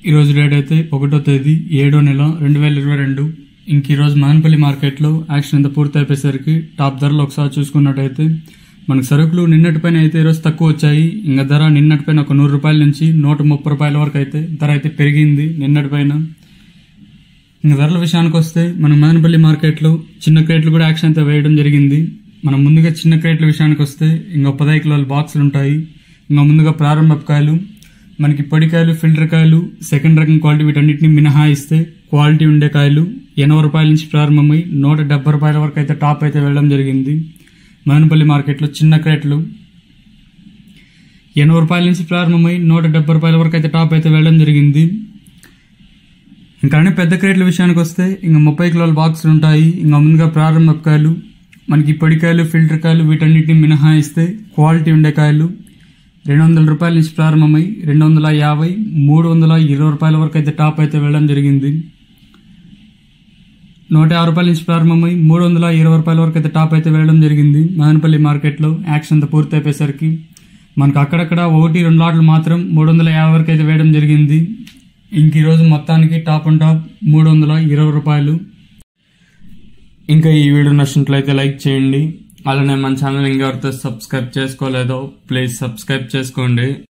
ఈరోజు డేట్ అయితే ఒకటో తేదీ ఏడో నెల రెండు వేల ఇరవై రెండు ఇంక ఈరోజు మదనపల్లి మార్కెట్లో యాక్షన్ అంతా పూర్తి అయిపోయేసరికి టాప్ ధరలు ఒకసారి చూసుకున్నట్టయితే మనకు సరుకులు నిన్నటిపైన అయితే ఈరోజు తక్కువ వచ్చాయి ఇంకా ధర నిన్నటిపైన ఒక నూరు రూపాయల నుంచి నూట ముప్పై రూపాయల వరకు అయితే ధర అయితే పెరిగింది నిన్నటిపైన ఇంకా ధరల విషయానికి వస్తే మనం మదనపల్లి మార్కెట్లో చిన్న క్రేట్లు కూడా యాక్షన్ అయితే వేయడం జరిగింది మనం ముందుగా చిన్న క్రేట్ల విషయానికి వస్తే ఇంకా పదహై కిలోల బాక్సులు ఉంటాయి ఇంకా ముందుగా ప్రారంభకాయలు మనకి పొడికాయలు ఫిల్టర్ కాయలు సెకండ్ రకం క్వాలిటీ వీటన్నిటిని మినహాయిస్తే క్వాలిటీ ఉండే కాయలు ఎనభై రూపాయల నుంచి ప్రారంభమై నూట డెబ్బై రూపాయల వరకు అయితే టాప్ అయితే వెళ్ళడం జరిగింది మదనపల్లి మార్కెట్లో చిన్న క్రేట్లు ఎనభై రూపాయల నుంచి ప్రారంభమై నూట డెబ్బై రూపాయల వరకు అయితే టాప్ అయితే వెళ్ళడం జరిగింది ఇంకా అన్ని పెద్ద క్రేట్ల విషయానికి వస్తే ఇంకా ముప్పై కిలోల బాక్సులు ఉంటాయి ఇంకా ముందుగా ప్రారంభ కాయలు మనకి పొడికాయలు ఫిల్టర్ కాయలు వీటన్నిటిని మినహాయిస్తే క్వాలిటీ ఉండే కాయలు రెండు వందల రూపాయల నుంచి ప్రారంభమై రెండు వందల యాభై మూడు వందల ఇరవై రూపాయల వరకు అయితే టాప్ అయితే వెళ్ళడం జరిగింది నూట యాభై రూపాయల నుంచి ప్రారంభమై మూడు వందల ఇరవై రూపాయల వరకు అయితే టాప్ అయితే వెళ్ళడం జరిగింది మదనపల్లి మార్కెట్లో యాక్షన్ అంతా పూర్తి అయిపోయేసరికి మనకు అక్కడక్కడ ఒకటి రెండు లాట్లు మాత్రం మూడు వందల యాభై వరకు అయితే వేయడం జరిగింది ఇంక ఈరోజు మొత్తానికి టాప్ అండ్ టాప్ మూడు వందల ఇరవై రూపాయలు ఇంకా ఈ వీడియో నచ్చినట్లయితే లైక్ చేయండి అలానే మన ఛానల్ ఇంకెవరితో సబ్స్క్రైబ్ చేసుకోలేదో ప్లీజ్ సబ్స్క్రైబ్ చేసుకోండి